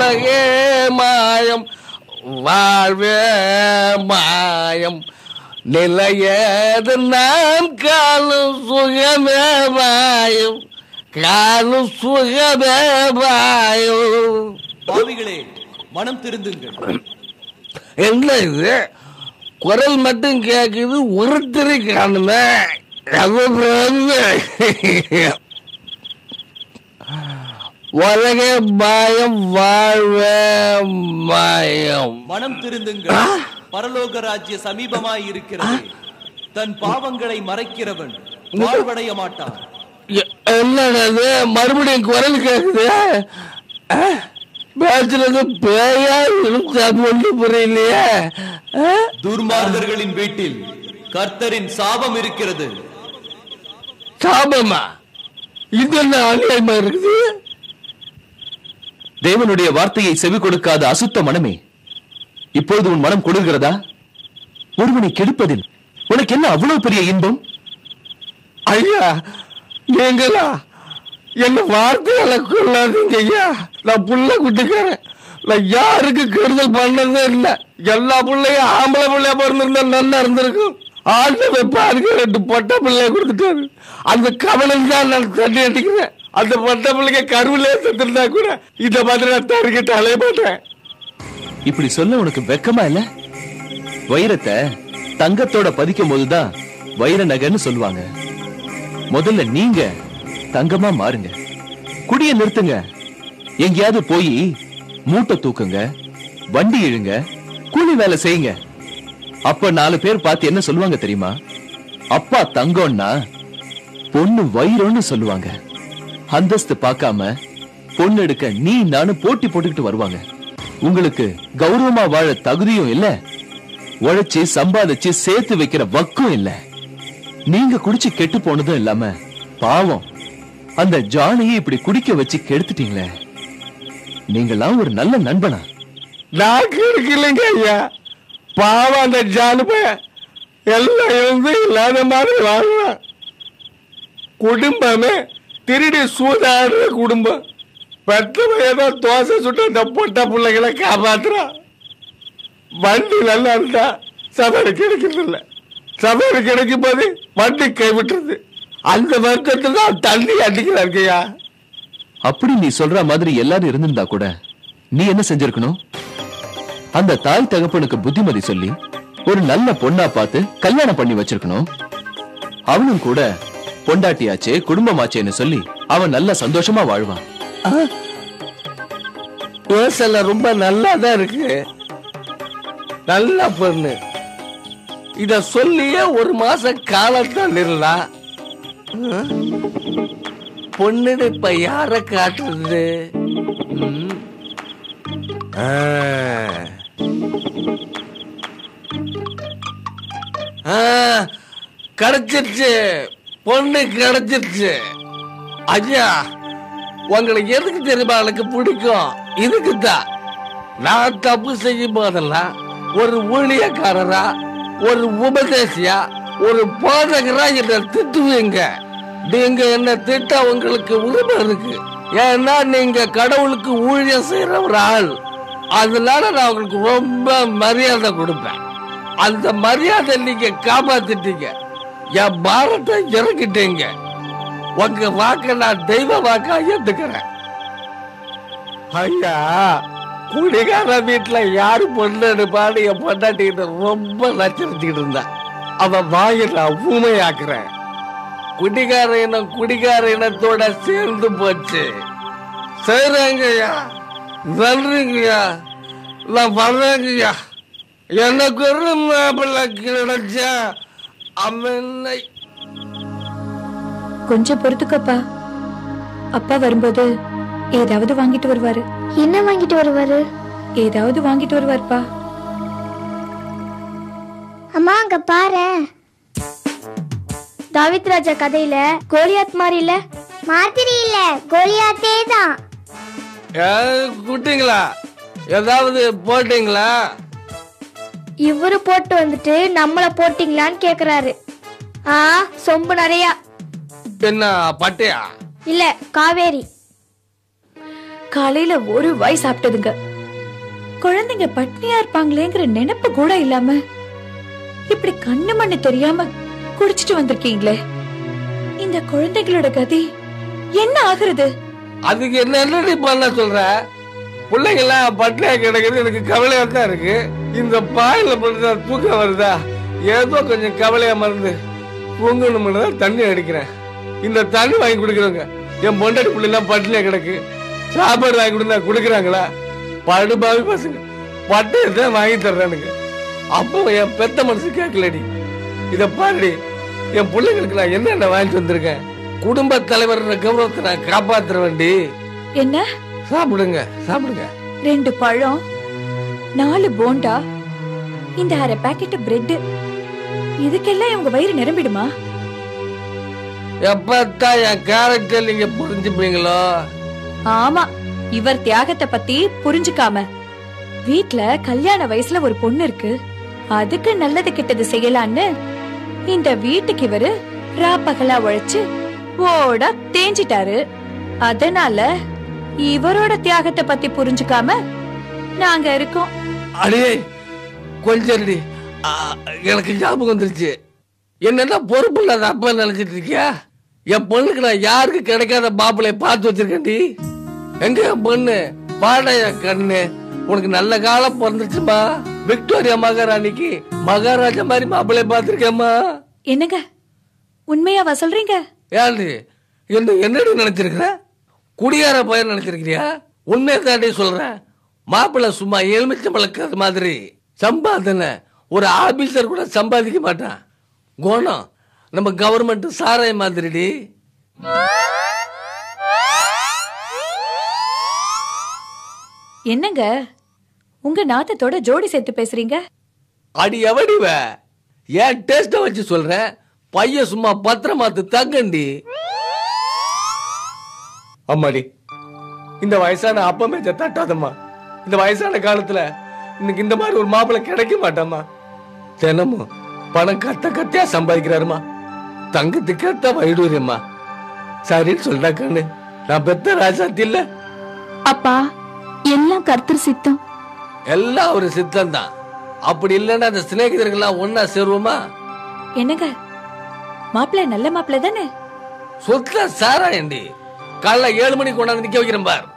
உலகே மாயம் வாழ்வே மாயம் நிலையது நான் காணும் சுகமே மாயம் காணும் சுகமே மாயம் பாவிகளே மனம் திருந்துங்கள் என்ன இது குரல் மட்டும் கேக்குது ஒருத்தரை காணுமே அது பிரம்ம. உலக மாயம் வாழ்வே மாயம் மனம் திருந்துங்கள் பரலோக ராஜ்ய சமீபமாய் இருக்கிறது தன் பாவங்களை மறைக்கிறவன் வாழ்வடைய மாட்டான் எ- என்னடா இது மறுபடியும் குரல் கேக்குது ஆ? பேசுறது பேயா இருந்தா ஒன்றும் புரியலையே ஆ? துர்மார்கர்களின் வீட்டில் கர்த்தரின் சாபம் இருக்கிறது சாபமா இது என்ன அநியாயமா இருக்குது தேவனுடைய வார்த்தையை செவி கொடுக்காத அசுத்த மனமே இப்பொழுது உன் மனம் கொடுக்கிறதா ஒருவனை கெடுப்பதில் உனக்கு என்ன அவ்வளவு பெரிய இன்பம் ஐயா நீங்களா என்ன வார்த்தைகளை கொள்ளாதீங்க ஐயா நான் புள்ள குட்டிக்கிறேன் நான் யாருக்கு கெடுதல் பண்ணதே இல்லை எல்லா பிள்ளையும் ஆம்பளை பிள்ளைய பிறந்திருந்தா நல்லா இருந்திருக்கும் ஆண்டவன் பாருங்க ரெண்டு பொட்டை பிள்ளைய கொடுத்துட்டாரு அந்த கவனம் தான் நான் தண்ணி அடிக்கிறேன் அந்த பொட்டை பிள்ளைங்க கருவிலே செத்துருந்தா கூட இந்த மாதிரி நான் தருகிட்டு அலைய மாட்டேன் இப்படி சொல்ல உனக்கு வெக்கமா இல்ல வைரத்தை தங்கத்தோட பதிக்கும் போதுதான் வைர நகைன்னு சொல்லுவாங்க முதல்ல நீங்க தங்கமா மாறுங்க குடிய நிறுத்துங்க எங்கேயாவது போய் மூட்டை தூக்குங்க வண்டி இழுங்க கூலி வேலை செய்யுங்க அப்ப நாலு பேர் பார்த்து என்ன சொல்லுவாங்க தெரியுமா அப்பா தங்கம்னா பொண்ணு வைரம்னு சொல்லுவாங்க அந்தஸ்து பார்க்காம பொண்ணு எடுக்க நீ நானும் போட்டி போட்டுக்கிட்டு வருவாங்க உங்களுக்கு கௌரவமா வாழ தகுதியும் இல்ல உழைச்சு சம்பாதிச்சு சேர்த்து வைக்கிற வக்கும் இல்ல நீங்க குடிச்சு கெட்டு போனதும் இல்லாம பாவம் அந்த ஜானியை இப்படி குடிக்க வச்சு கெடுத்துட்டீங்களே நீங்களாம் ஒரு நல்ல நண்பனா நாக்கு இருக்குல்லைங்க ஐயா பாவம் அந்த ஜானுப எல்லாம் இருந்து இல்லாத மாதிரி வாழலாம் குடும்பமே திருடி சூதாடுற குடும்பம் பெத்த ஏதோ தோசை சுட்டு அந்த பொட்ட பிள்ளைகளை காப்பாத்துறான் வண்டி நல்லா இருந்தா சவாரி கிடைக்கிறது இல்ல சவாரி கிடைக்கும் போது வண்டி கைவிட்டுறது அந்த வருத்தத்தை தான் தண்ணி அடிக்கிறார் ஐயா அப்படி நீ சொல்ற மாதிரி எல்லாரும் இருந்திருந்தா கூட நீ என்ன செஞ்சிருக்கணும் அந்த தாய் தகப்பனுக்கு புத்திமதி சொல்லி ஒரு நல்ல பொண்ணா பார்த்து கல்யாணம் பண்ணி வச்சிருக்கணும் அவனும் கூட பொண்டாட்டியாச்சே குடும்பமாச்சேன்னு சொல்லி அவன் நல்ல சந்தோஷமா வாழ்வான் யோசனை ரொம்ப நல்லா தான் இருக்கு நல்ல பொண்ணு இத சொல்லியே ஒரு மாச காலத்தான் நிறலாம் பொண்ணுன்னு இப்ப யார காட்டுறது ம். ஆ. ஆ, கிடைச்சிருச்சு பொண்ணு கிடைச்சிருச்சு ஐயா உங்களுக்கு எதுக்கு தெரியுமா எனக்கு பிடிக்கும் இதுக்கு தான் நான் தப்பு செய்யும் போதெல்லாம் ஒரு ஊழியக்காரரா ஒரு உபதேசியா ஒரு போதகரா என்ன திட்டுவீங்க நீங்க என்ன திட்ட உங்களுக்கு உரிமை இருக்கு ஏன்னா நீங்க கடவுளுக்கு ஊழியம் செய்யற ஒரு ஆள் அதனால நான் உங்களுக்கு ரொம்ப மரியாதை கொடுப்பேன் அந்த மரியாதை நீங்க காப்பாத்திட்டீங்க என் பாரத்தை இறக்கிட்டீங்க உங்க வாக்க நான் தெய்வ வாக்கா ஏத்துக்கிறேன் ஐயா குடிகார வீட்டுல யாரு பொண்ணு எடுப்பான்னு என் பொண்டாட்டிகிட்ட ரொம்ப நச்சரிச்சுக்கிட்டு இருந்தா அவன் வாயை நான் ஊமையாக்குறேன் குடிகார இனம் குடிகார இனத்தோட சேர்ந்து போச்சு செய்றேங்கய்யா நன்றிங்கய்யா நான் வர்றேங்கய்யா எனக்கு ஒரு மாப்பிள்ளை கிடைச்சா அவனை கொஞ்சம் பொறுத்துக்கப்பா அப்பா வரும்போது ஏதாவது வாங்கிட்டு வருவாரு என்ன வாங்கிட்டு வருவாரு ஏதாவது வாங்கிட்டு வருவார்ப்பா அம்மா அங்க பாரு தாவித் ராஜா கதையில கோலியாத் மாதிரி இல்ல மாதிரி இல்ல கோலியாத்தே தான் ஏய், குட்டிங்களா ஏதாவது போட்டீங்களா இவரு போட்டு வந்துட்டு நம்மள போட்டீங்களான்னு கேக்குறாரு ஆ சொம்பு நிறையா என்ன பட்டையா இல்ல காவேரி காலையில ஒரு வாய் சாப்பிட்டதுங்க குழந்தைங்க பட்னியா இருப்பாங்களேங்கிற நினைப்பு கூட இல்லாம இப்படி கண்ணு மண்ணு தெரியாம குடிச்சிட்டு வந்திருக்கீங்களே இந்த குழந்தைகளோட கதி என்ன ஆகுறது அதுக்கு என்ன என்னடி பண்ண சொல்ற பிள்ளைங்க எல்லாம் பட்டினியா கிடக்குது எனக்கு கவலையா தான் இருக்கு இந்த பாயில பண்ணுறா தூக்கம் வருதா ஏதோ கொஞ்சம் கவலையா மறந்து தூங்கணும்னு தான் தண்ணி அடிக்கிறேன் இந்த தண்ணி வாங்கி கொடுக்குறவங்க என் பொண்டாட்டி பிள்ளைலாம் பட்டினியா கிடக்கு சாப்பாடு வாங்கி கொடுத்தா கொடுக்குறாங்களா படுபாவி பசங்க பட்டையை தான் வாங்கி தர்றானுங்க அப்போ என் பெத்த மனசு கேட்கலடி இத பாருடி என் பிள்ளைங்களுக்கு நான் என்னென்ன வாங்கிட்டு வந்திருக்கேன் குடும்ப தலைவர் கௌரவத்தை நான் காப்பாத்துற வேண்டி என்ன சாப்பிடுங்க சாப்பிடுங்க ரெண்டு பழம் நாலு போண்டா இந்த அரை பாக்கெட் பிரெட் இதுக்கெல்லாம் இவங்க வயிறு நிரம்பிடுமா எப்பத்தான் என் கேரக்டர் நீங்க புரிஞ்சுப்பீங்களோ ஆமா இவர் தியாகத்தை பத்தி புரிஞ்சுக்காம வீட்ல கல்யாண வயசுல ஒரு பொண்ணு இருக்கு அதுக்கு நல்லது கெட்டது செய்யலான்னு இந்த வீட்டுக்கு இவரு ராப்பகலா உழைச்சு ஓட தேஞ்சிட்டாரு அதனால இவரோட தியாகத்தை பத்தி புரிஞ்சுக்காம நாங்க இருக்கோம் அடே கொஞ்சம் இருடி. ஆ, எனக்கு ஞாபகம் வந்துருச்சு என்னன்னா பொறுப்பு இல்லாத அப்பா நினைச்சிட்டு இருக்கியா என் பொண்ணுக்கு நான் யாருக்கு கிடைக்காத மாப்பிளைய பார்த்து வச்சிருக்கேன்டி எங்க என் பொண்ணு பாடைய கண்ணு உனக்கு நல்ல காலம் பிறந்துச்சுமா விக்டோரியா மகாராணிக்கு மகாராஜா மாதிரி மாப்பிளைய பார்த்திருக்கேம்மா என்னங்க உண்மையாவா சொல்றீங்க ஏன்டி என்ன என்னடி நினைச்சிருக்கிற குடியார பையன் நினைச்சிருக்கிறியா உண்மையை தாண்டி சொல்றேன் மாப்பிள்ளை சும்மா எலுமிச்சம் வளர்க்கறது மாதிரி சம்பாதனை ஒரு ஆபீசர் கூட சம்பாதிக்க மாட்டான் குணம் நம்ம கவர்மெண்ட் சாராய மாதிரிடி என்னங்க உங்க நாத்தத்தோட ஜோடி சேர்த்து பேசுறீங்க அடி எவடிவ ஏன் டேஸ்ட வச்சு சொல்றேன் பையன் சும்மா பத்திரமாத்து தங்கண்டி அம்மாடி இந்த வயசான அப்பமே தட்டாதம்மா இந்த வயசான காலத்துல இன்னைக்கு இந்த மாதிரி ஒரு மாப்பிள்ளை கிடைக்க மாட்டாமா தினமும் பணம் கத்த கத்தியா சம்பாதிக்கிறாருமா தங்கத்துக்கு கத்த வைடூரியம்மா சரின்னு சொல்றா கண்ணு நான் பெத்த ராசாத்தி இல்ல அப்பா எல்லாம் கர்த்தர் சித்தம் எல்லாம் ஒரு சித்தம் தான் அப்படி இல்லைன்னா அந்த சிநேகிதர்கள்லாம் ஒன்னா சேருவோமா என்னங்க மாப்பிள்ளை நல்ல மாப்பிள்ளை தானே சொத்துல சாராயண்டி காலைல ஏழு மணிக்கு கொண்டாந்து நிக்க வைக்கிறேன் பார்